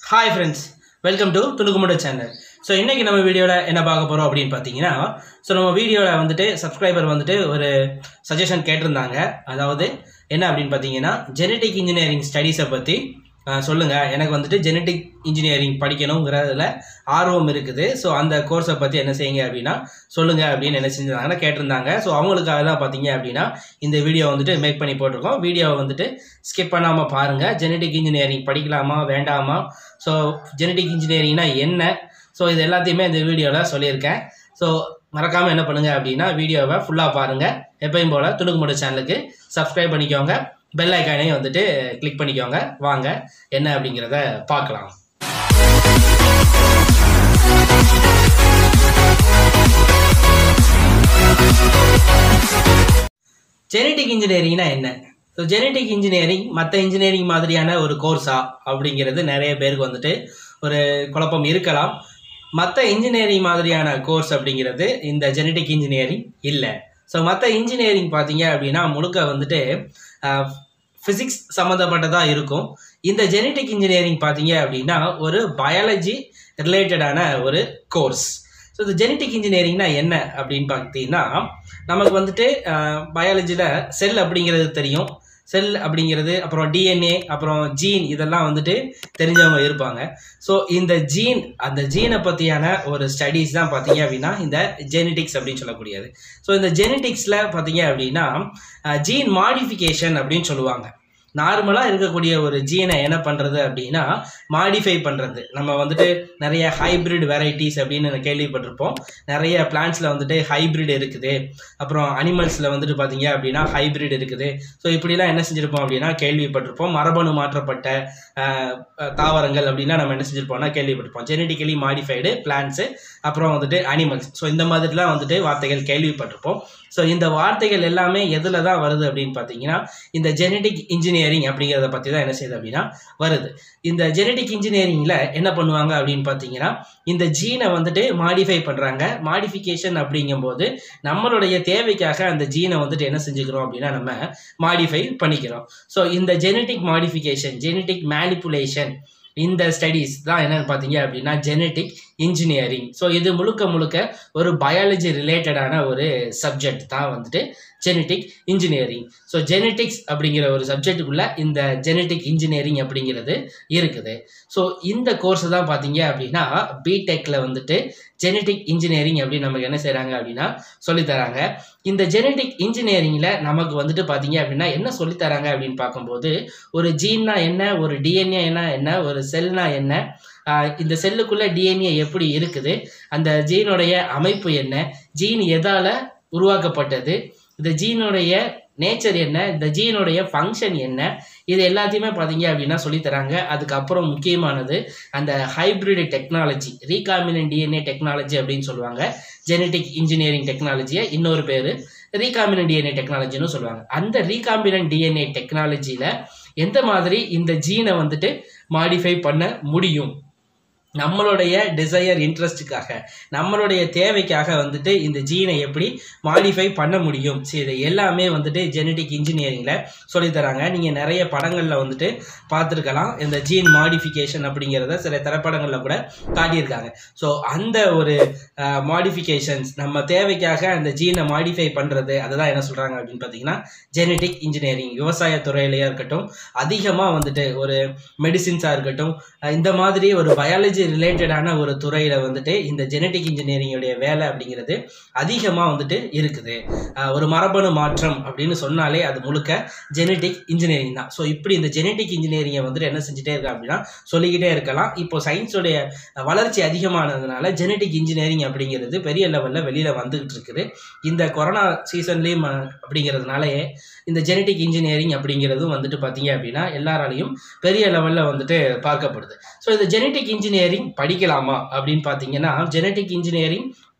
hi friends welcome to துணுக்குமுட channel so இன்றைக்கி நம்ம வீடியோவில் என்ன பார்க்க போகிறோம் அப்படின்னு பார்த்தீங்கன்னா ஸோ நம்ம வீடியோவில் வந்துட்டு சப்ஸ்கிரைபர் வந்துட்டு ஒரு சஜஷன் கேட்டிருந்தாங்க அதாவது என்ன அப்படின்னு பார்த்தீங்கன்னா ஜெனட்டிக் இன்ஜினியரிங் ஸ்டடீஸை பற்றி சொல்லுங்கள் எனக்கு வந்துட்டு ஜெனட்டிக் இன்ஜினியரிங் படிக்கணுங்கிறதுல ஆர்வம் இருக்குது ஸோ அந்த கோர்ஸை பற்றி என்ன செய்யுங்க அப்படின்னா சொல்லுங்கள் அப்படின்னு என்ன செஞ்சிருந்தாங்கன்னா கேட்டிருந்தாங்க ஸோ அவங்களுக்காக தான் பார்த்தீங்க அப்படின்னா இந்த வீடியோ வந்துட்டு மேக் பண்ணி போட்டிருக்கோம் வீடியோவை வந்துட்டு ஸ்கிப் பண்ணாமல் பாருங்கள் ஜெனட்டிக் இன்ஜினியரிங் படிக்கலாமா வேண்டாமா ஸோ ஜெனட்டிக் இன்ஜினியரிங்னா என்ன ஸோ இது எல்லாத்தையுமே இந்த வீடியோவில் சொல்லியிருக்கேன் ஸோ மறக்காமல் என்ன பண்ணுங்கள் அப்படின்னா வீடியோவை ஃபுல்லாக பாருங்கள் எப்பயும் போல் துணுக்குமுடு சேனலுக்கு சப்ஸ்கிரைப் பண்ணிக்கோங்க பெல் ஐக்கானையும் வந்துட்டு கிளிக் பண்ணிக்கோங்க வாங்க என்ன அப்படிங்கிறத பார்க்கலாம் ஜெனட்டிக் இன்ஜினியரிங்னா என்ன ஸோ ஜெனட்டிக் இன்ஜினியரிங் மற்ற இன்ஜினியரிங் மாதிரியான ஒரு கோர்ஸா அப்படிங்கிறது நிறைய பேருக்கு வந்துட்டு ஒரு குழப்பம் இருக்கலாம் மற்ற இன்ஜினியரிங் மாதிரியான கோர்ஸ் அப்படிங்கிறது இந்த ஜெனட்டிக் இன்ஜினியரிங் இல்லை ஸோ மற்ற இன்ஜினியரிங் பார்த்தீங்க அப்படின்னா முழுக்க வந்துட்டு ஃபிசிக்ஸ் சம்மந்தப்பட்டதாக இருக்கும் இந்த ஜெனட்டிக் இன்ஜினியரிங் பார்த்தீங்க அப்படின்னா ஒரு பயாலஜி ரிலேட்டடான ஒரு கோர்ஸ் ஸோ இந்த ஜெனட்டிக் இன்ஜினியரிங்னா என்ன அப்படின்னு பார்த்தீங்கன்னா நமக்கு வந்துட்டு பயாலஜியில் செல் அப்படிங்கிறது தெரியும் செல் அப்படிங்கிறது அப்புறம் டிஎன்ஏ அப்புறம் ஜீன் இதெல்லாம் வந்துட்டு தெரிஞ்சவங்க இருப்பாங்க ஸோ இந்த ஜீன் அந்த ஜீனை பற்றியான ஒரு ஸ்டடீஸ் தான் பார்த்தீங்க அப்படின்னா இந்த ஜெனட்டிக்ஸ் அப்படின்னு சொல்லக்கூடியது ஸோ இந்த ஜெனட்டிக்ஸில் பார்த்தீங்க அப்படின்னா ஜீன் மாடிஃபிகேஷன் அப்படின்னு சொல்லுவாங்க நார்மலாக இருக்கக்கூடிய ஒரு ஜீனை என்ன பண்ணுறது அப்படின்னா மாடிஃபை பண்ணுறது நம்ம வந்துட்டு நிறைய ஹைப்ரிட் வெரைட்டிஸ் அப்படின்னு கேள்விப்பட்டிருப்போம் நிறைய பிளான்ஸில் வந்துட்டு ஹைப்ரிட் இருக்குது அப்புறம் அனிமல்ஸில் வந்துட்டு பார்த்தீங்க அப்படின்னா ஹைப்ரிட் இருக்குது ஸோ இப்படிலாம் என்ன செஞ்சுருப்போம் அப்படின்னா கேள்விப்பட்டிருப்போம் மரபணு மாற்றப்பட்ட தாவரங்கள் அப்படின்னா நம்ம என்ன செஞ்சுருப்போம்னா கேள்விப்பட்டிருப்போம் ஜெனட்டிக்கலி மாடிஃபைடு பிளான்ஸு அப்புறம் வந்துட்டு அனிமல்ஸ் ஸோ இந்த மாதிரிலாம் வந்துட்டு வார்த்தைகள் கேள்விப்பட்டிருப்போம் ஸோ இந்த வார்த்தைகள் எல்லாமே எதில் தான் வருது அப்படின்னு பார்த்தீங்கன்னா இந்த ஜெனட்டிக் இன்ஜினியரிங் அப்படிங்கிறத பற்றி தான் என்ன செய்யுது அப்படின்னா வருது இந்த ஜெனட்டிக் இன்ஜினியரிங்கில் என்ன பண்ணுவாங்க அப்படின்னு பார்த்தீங்கன்னா இந்த ஜீனை வந்துட்டு மாடிஃபை பண்ணுறாங்க மாடிஃபிகேஷன் அப்படிங்கும்போது நம்மளுடைய தேவைக்காக அந்த ஜீனை வந்துட்டு என்ன செஞ்சுக்கிறோம் அப்படின்னா நம்ம மாடிஃபை பண்ணிக்கிறோம் ஸோ இந்த ஜெனட்டிக் மாடிஃபிகேஷன் ஜெனட்டிக் மேனிப்புலேஷன் இந்த ஸ்டடீஸ் தான் என்னென்னு பார்த்தீங்க அப்படின்னா ஜெனட்டிக் இன்ஜினியரிங் ஸோ இது முழுக்க முழுக்க ஒரு பயாலஜி ரிலேட்டடான ஒரு சப்ஜெக்ட் தான் வந்துட்டு ஜெனட்டிக் இன்ஜினியரிங் ஸோ ஜெனட்டிக்ஸ் அப்படிங்கிற ஒரு சப்ஜெக்டுக்குள்ள இந்த ஜெனட்டிக் இன்ஜினியரிங் அப்படிங்கிறது இருக்குது ஸோ இந்த கோர்ஸ் தான் பார்த்தீங்க அப்படின்னா பிடெக்கில் வந்துட்டு ஜெனட்டிக் இன்ஜினியரிங் அப்படின்னு நமக்கு என்ன செய்கிறாங்க அப்படின்னா சொல்லித்தராங்க இந்த ஜெனட்டிக் இன்ஜினியரிங்கில் நமக்கு வந்துட்டு பார்த்தீங்க அப்படின்னா என்ன சொல்லித்தராங்க அப்படின்னு பார்க்கும்போது ஒரு ஜீன்னா என்ன ஒரு டிஎன்ஏ என்ன என்ன ஒரு செல்னா என்ன இந்த செல்லுக்குள்ளே டிஎன்ஏ எப்படி இருக்குது அந்த ஜீனுடைய அமைப்பு என்ன ஜீன் எதால் உருவாக்கப்பட்டது இந்த ஜீனுடைய நேச்சர் என்ன இந்த ஜீனுடைய ஃபங்க்ஷன் என்ன இது எல்லாத்தையுமே பார்த்தீங்க அப்படின்னா சொல்லித்தராங்க அதுக்கப்புறம் முக்கியமானது அந்த hybrid technology recombinant DNA technology அப்படின்னு சொல்லுவாங்க ஜெனட்டிக் இன்ஜினியரிங் டெக்னாலஜியை இன்னொரு பேர் ரீகாம்பினன் டிஎன்ஏ டெக்னாலஜின்னு சொல்லுவாங்க அந்த ரீகாம்பினன் டிஎன்ஏ டெக்னாலஜியில் எந்த மாதிரி இந்த ஜீனை வந்துட்டு மாடிஃபை பண்ண முடியும் நம்மளுடைய டிசையர் இன்ட்ரெஸ்ட்டுக்காக நம்மளுடைய தேவைக்காக வந்துட்டு இந்த ஜீனை எப்படி மாடிஃபை பண்ண முடியும் சரி இது எல்லாமே வந்துட்டு ஜெனட்டிக் இன்ஜினியரிங்கில் சொல்லித்தராங்க நீங்கள் நிறைய படங்களில் வந்துட்டு பார்த்துருக்கலாம் இந்த ஜீன் மாடிஃபிகேஷன் அப்படிங்கிறத சில திரைப்படங்களில் கூட காட்டியிருக்காங்க ஸோ அந்த ஒரு மாடிஃபிகேஷன்ஸ் நம்ம தேவைக்காக அந்த ஜீனை மாடிஃபை பண்ணுறது அதுதான் என்ன சொல்கிறாங்க அப்படின்னு பார்த்தீங்கன்னா ஜெனட்டிக் இன்ஜினியரிங் விவசாய துறையிலையாக இருக்கட்டும் அதிகமாக வந்துட்டு ஒரு மெடிசின்ஸாக இருக்கட்டும் இந்த மாதிரி ஒரு பயாலஜி ரிலேட்டடான ஒரு துறையில் வந்துட்டு இந்த ஜெனட்டிக் இன்ஜினியரிங்குடைய வேலை அப்படிங்கிறது அதிகமாக வந்துட்டு இருக்குது ஒரு மரபணு மாற்றம் அப்படின்னு சொன்னாலே அது முழுக்க ஜெனட்டிக் இன்ஜினியரிங் தான் ஸோ இப்படி இந்த ஜெனட்டிக் இன்ஜினியரிங்கை வந்துட்டு என்ன செஞ்சுட்டே இருக்கா அப்படின்னா சொல்லிக்கிட்டே இருக்கலாம் இப்போ சயின்ஸோடைய வளர்ச்சி அதிகமானதுனால ஜெனட்டிக் இன்ஜினியரிங் அப்படிங்கிறது பெரிய லெவலில் வெளியில் வந்துகிட்டு இருக்குது இந்த கொரோனா சீசன்லேயும் அப்படிங்கிறதுனாலே இந்த ஜெனட்டிக் இன்ஜினியரிங் அப்படிங்கிறதும் வந்துட்டு பார்த்தீங்க அப்படின்னா எல்லாராலையும் பெரிய லெவலில் வந்துட்டு பார்க்கப்படுது ஸோ இந்த ஜெனட்டிக் இன்ஜினியரிங் படிக்கலாமா அப்படின்னு பார்த்தீங்கன்னா ஜெனட்டிக் இன்ஜினியரிங்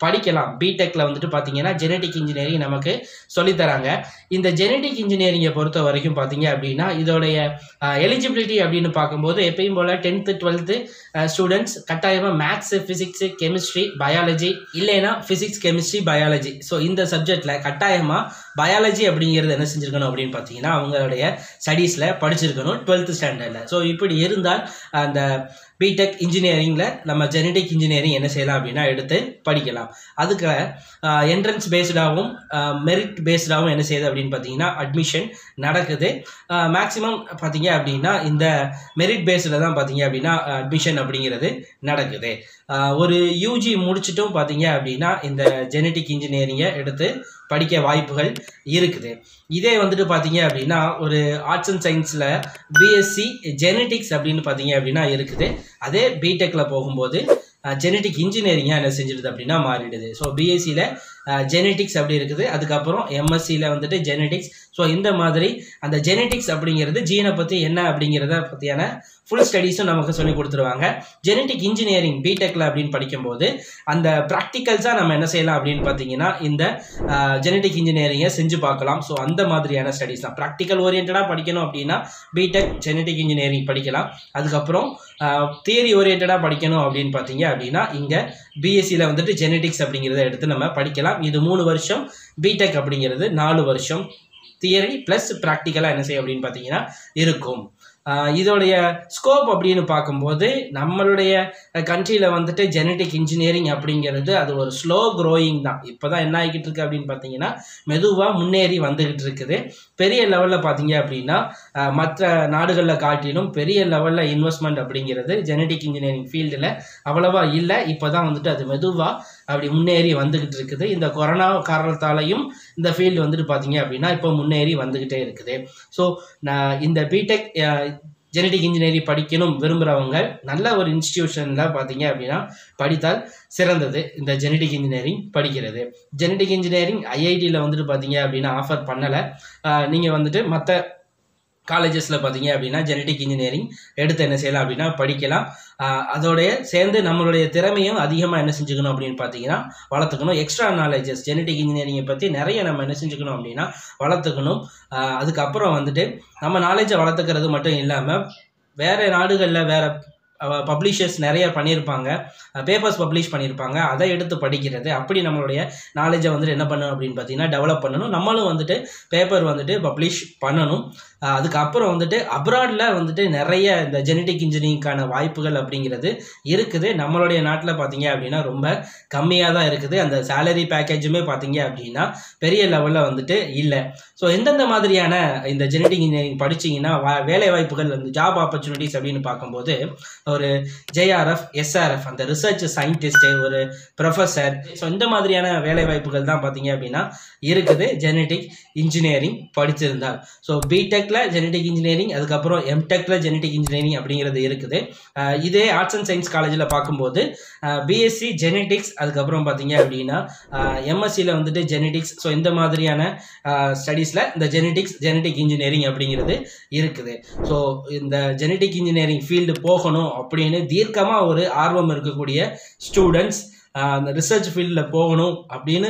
படிக்கலாம் பிடெக்கில் வந்துட்டு பார்த்தீங்கன்னா ஜெனட்டிக் இன்ஜினியரிங் நமக்கு சொல்லித்தராங்க இந்த ஜெனட்டிக் இன்ஜினியரிங்கை பொறுத்த வரைக்கும் பார்த்தீங்க அப்படின்னா இதோடைய எலிஜிபிலிட்டி அப்படின்னு பார்க்கும்போது எப்பயும் போல் டென்த்து டுவெல்த்து ஸ்டூடெண்ட்ஸ் கட்டாயமாக மேக்ஸு ஃபிசிக்ஸு கெமிஸ்ட்ரி பயாலஜி இல்லைன்னா ஃபிசிக்ஸ் கெமிஸ்ட்ரி பயாலஜி ஸோ இந்த சப்ஜெக்டில் கட்டாயமாக பயாலஜி அப்படிங்கிறது என்ன செஞ்சுருக்கணும் அப்படின்னு பார்த்தீங்கன்னா அவங்களுடைய ஸ்டடீஸில் படிச்சிருக்கணும் டுவெல்த்து ஸ்டாண்டர்டில் ஸோ இப்படி இருந்தால் அந்த பிடெக் இன்ஜினியரிங்கில் நம்ம ஜெனடிக் இன்ஜினியரிங் என்ன செய்யலாம் அப்படின்னா எடுத்து படிக்கலாம் அதுக்கு என்ட்ரன்ஸ் பேஸ்டாகவும் மெரிட் பேஸ்டாகவும் என்ன செய்யுது அப்படின்னு பார்த்தீங்கன்னா அட்மிஷன் நடக்குது மேக்ஸிமம் பார்த்தீங்க அப்படின்னா இந்த மெரிட் பேஸில் தான் பார்த்தீங்க அப்படின்னா அட்மிஷன் அப்படிங்கிறது நடக்குது ஆஹ் ஒரு யூஜி முடிச்சிட்டும் பார்த்தீங்க அப்படின்னா இந்த ஜெனட்டிக் இன்ஜினியரிங்கை எடுத்து படிக்க வாய்ப்புகள் இருக்குது இதே வந்துட்டு பார்த்தீங்க அப்படின்னா ஒரு ஆர்ட்ஸ் அண்ட் சயின்ஸில் பிஎஸ்சி ஜெனட்டிக்ஸ் அப்படின்னு பார்த்தீங்க அப்படின்னா இருக்குது அதே பிடெக்கில் போகும்போது ஜெனட்டிக் இன்ஜினியரிங்காக என்ன செஞ்சிடுது அப்படின்னா மாறிடுது ஸோ பிஎஸ்சியில் ஜெனட்டிக்ஸ் அப்படி இருக்குது அதுக்கப்புறம் எம்எஸ்சியில் வந்துட்டு ஜெனட்டிக்ஸ் ஸோ இந்த மாதிரி அந்த ஜெனட்டிக்ஸ் அப்படிங்கிறது ஜீனை பற்றி என்ன அப்படிங்கிறத பற்றியான ஃபுல் ஸ்டடீஸும் நமக்கு சொல்லி கொடுத்துருவாங்க ஜெனட்டிக் இன்ஜினியரிங் பிடெக்கில் அப்படின்னு படிக்கும்போது அந்த ப்ராக்டிகல்ஸாக நம்ம என்ன செய்யலாம் அப்படின்னு பார்த்தீங்கன்னா இந்த ஜெனட்டிக் இன்ஜினியரிங்கை செஞ்சு பார்க்கலாம் ஸோ அந்த மாதிரியான ஸ்டடீஸ் தான் ப்ராக்டிக்கல் ஓரியன்டாக படிக்கணும் அப்படின்னா பிடெக் ஜெனட்டிக் இன்ஜினியரிங் படிக்கலாம் அதுக்கப்புறம் தியரி ஓரியன்டாக படிக்கணும் அப்படின்னு பார்த்தீங்க அப்படின்னா இங்கே பிஎஸ்சியில் வந்துட்டு ஜெனட்டிக்ஸ் அப்படிங்கிறத எடுத்து நம்ம படிக்கலாம் இது மூணு வருஷம் பிடெக் அப்படிங்கிறது நாலு வருஷம் தியரி ப்ளஸ் ப்ராக்டிக்கலாக என்ன செய்யும் அப்படின்னு பார்த்தீங்கன்னா இருக்கும் ஆஹ் இதோடைய ஸ்கோப் அப்படின்னு பார்க்கும்போது நம்மளுடைய கண்ட்ரியில் வந்துட்டு ஜெனட்டிக் இன்ஜினியரிங் அப்படிங்கிறது அது ஒரு ஸ்லோ க்ரோயிங் தான் இப்போ தான் என்ன ஆகிக்கிட்டு இருக்கு அப்படின்னு பார்த்தீங்கன்னா மெதுவாக முன்னேறி வந்துக்கிட்டு இருக்குது பெரிய லெவலில் பார்த்தீங்க அப்படின்னா ஆஹ் மற்ற நாடுகளில் காட்டிலும் பெரிய லெவலில் இன்வெஸ்ட்மெண்ட் அப்படிங்கிறது ஜெனட்டிக் இன்ஜினியரிங் ஃபீல்டில் அவ்வளவா இல்லை இப்போ தான் வந்துட்டு அது மெதுவாக அப்படி முன்னேறி வந்துக்கிட்டு இருக்குது இந்த கொரோனா காரணத்தாலையும் இந்த ஃபீல்டு வந்துட்டு பார்த்தீங்க அப்படின்னா இப்போ முன்னேறி வந்துக்கிட்டே இருக்குது ஸோ நான் இந்த பிடெக் ஜெனடிக் இன்ஜினியரிங் படிக்கணும் விரும்புகிறவங்க நல்ல ஒரு இன்ஸ்டிடியூஷனில் பார்த்தீங்க அப்படின்னா படித்தால் சிறந்தது இந்த ஜெனடிக் இன்ஜினியரிங் படிக்கிறது ஜெனடிக் இன்ஜினியரிங் ஐஐடியில் வந்துட்டு பார்த்தீங்க அப்படின்னா ஆஃபர் பண்ணலை நீங்கள் வந்துட்டு மற்ற காலேஜஸில் பார்த்தீங்க அப்படின்னா ஜெனடிக் இன்ஜினியரிங் எடுத்து என்ன செய்யலாம் அப்படின்னா படிக்கலாம் ஆஹ் அதோடைய சேர்ந்து நம்மளுடைய திறமையும் அதிகமாக என்ன செஞ்சுக்கணும் அப்படின்னு பார்த்தீங்கன்னா வளர்த்துக்கணும் எக்ஸ்ட்ரா நாலேஜஸ் ஜெனடிக் இன்ஜினியரிங்கை பற்றி நிறைய நம்ம என்ன செஞ்சுக்கணும் அப்படின்னா வளர்த்துக்கணும் ஆஹ் அதுக்கப்புறம் வந்துட்டு நம்ம நாலேஜை வளர்த்துக்கிறது மட்டும் இல்லாமல் வேறு நாடுகளில் வேறு பப்ளிஷர்ஸ் நிறைய பண்ணியிருப்பாங்க பேப்பர்ஸ் பப்ளிஷ் பண்ணியிருப்பாங்க அதை எடுத்து படிக்கிறது அப்படி நம்மளுடைய நாலேஜை வந்துட்டு என்ன பண்ணணும் அப்படின்னு பார்த்தீங்கன்னா டெவலப் பண்ணணும் நம்மளும் வந்துட்டு பேப்பர் வந்துட்டு பப்ளிஷ் பண்ணணும் ஆஹ் அதுக்கப்புறம் வந்துட்டு அப்ராடில் வந்துட்டு நிறைய இந்த ஜெனட்டிக் இன்ஜினியரிங்க்கான வாய்ப்புகள் அப்படிங்கிறது இருக்குது நம்மளுடைய நாட்டில் பார்த்தீங்க அப்படின்னா ரொம்ப கம்மியாக தான் இருக்குது அந்த சேலரி பேக்கேஜுமே பார்த்தீங்க அப்படின்னா பெரிய லெவலில் வந்துட்டு இல்லை ஸோ எந்தெந்த மாதிரியான இந்த ஜெனட்டிக் இன்ஜினியரிங் படிச்சீங்கன்னா வா வேலை வாய்ப்புகள் அந்த ஜாப் ஆப்பர்ச்சுனிட்டிஸ் அப்படின்னு பார்க்கும்போது ஒரு ஜேஆர்எஃப் எஸ்ஆர்எஃப் அந்த ரிசர்ச் சயின்டிஸ்ட்டு ஒரு ப்ரொஃபஸர் ஸோ இந்த மாதிரியான வேலை வாய்ப்புகள் தான் பார்த்தீங்க அப்படின்னா இருக்குது ஜெனட்டிக் இன்ஜினியரிங் படிச்சிருந்தால் ஸோ பிடெக்கில் ஜெனட்டிக் இன்ஜினியரிங் அதுக்கப்புறம் எம்டெக்கில் ஜெனட்டிக் இன்ஜினியரிங் அப்படிங்கிறது இருக்குது ஆஹ் இதே ஆர்ட்ஸ் அண்ட் சயின்ஸ் காலேஜில் பார்க்கும்போது பிஎஸ்சி ஜெனட்டிக்ஸ் அதுக்கப்புறம் பார்த்தீங்க அப்படின்னா எம்எஸ்சியில் வந்துட்டு ஜெனட்டிக்ஸ் ஸோ இந்த மாதிரியான ஸ்டடீஸில் இந்த ஜெனட்டிக்ஸ் ஜெனட்டிக் இன்ஜினியரிங் அப்படிங்கிறது இருக்குது ஸோ இந்த ஜெனட்டிக் இன்ஜினியரிங் ஃபீல்டு போகணும் அப்படின்னு தீர்க்கமாக ஒரு ஆர்வம் இருக்கக்கூடிய ஸ்டூடெண்ட்ஸ் அந்த ரிசர்ச் ஃபீல்டில் போகணும் அப்படின்னு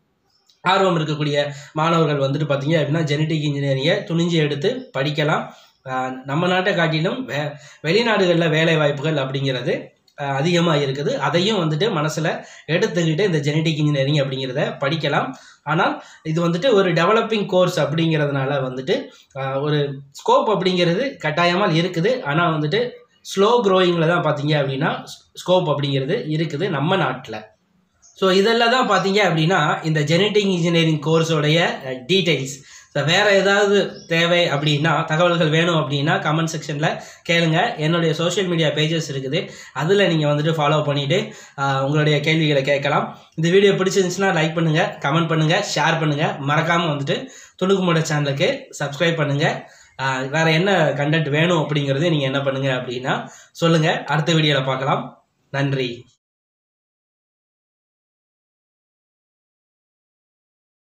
ஆர்வம் இருக்கக்கூடிய மாணவர்கள் வந்துட்டு பார்த்தீங்க அப்படின்னா ஜெனட்டிக் இன்ஜினியரிங்கை துணிஞ்சு எடுத்து படிக்கலாம் ஆஹ் நம்ம நாட்டை காட்டிலும் வே வெளிநாடுகளில் வேலை வாய்ப்புகள் அப்படிங்கிறது அதிகமாக இருக்குது அதையும் வந்துட்டு மனசில் எடுத்துக்கிட்டு இந்த ஜெனட்டிக் இன்ஜினியரிங் அப்படிங்கிறத படிக்கலாம் ஆனால் இது வந்துட்டு ஒரு டெவலப்பிங் கோர்ஸ் அப்படிங்கிறதுனால வந்துட்டு ஆஹ் ஒரு ஸ்கோப் அப்படிங்கிறது கட்டாயமாக இருக்குது ஆனால் வந்துட்டு ஸ்லோ க்ரோயிங்கில் தான் பார்த்தீங்க அப்படின்னா ஸ்கோப் அப்படிங்கிறது இருக்குது நம்ம நாட்டில் ஸோ இதெல்லாம் தான் பார்த்தீங்க அப்படின்னா இந்த ஜெனட்டிக் இன்ஜினியரிங் கோர்ஸோடைய டீட்டெயில்ஸ் ஸோ வேறு ஏதாவது தேவை அப்படின்னா தகவல்கள் வேணும் அப்படின்னா கமெண்ட் செக்ஷனில் கேளுங்க என்னுடைய சோஷியல் மீடியா பேஜஸ் இருக்குது அதில் நீங்கள் வந்துட்டு ஃபாலோ பண்ணிவிட்டு உங்களுடைய கேள்விகளை கேட்கலாம் இந்த வீடியோ பிடிச்சிருந்துச்சுன்னா லைக் பண்ணுங்கள் கமெண்ட் பண்ணுங்கள் ஷேர் பண்ணுங்கள் மறக்காமல் வந்துட்டு துணுக்குமுட சேனலுக்கு சப்ஸ்கிரைப் பண்ணுங்கள் வேறு என்ன கண்டென்ட் வேணும் அப்படிங்கிறது நீங்கள் என்ன பண்ணுங்கள் அப்படின்னா சொல்லுங்கள் அடுத்த வீடியோவில் பார்க்கலாம் நன்றி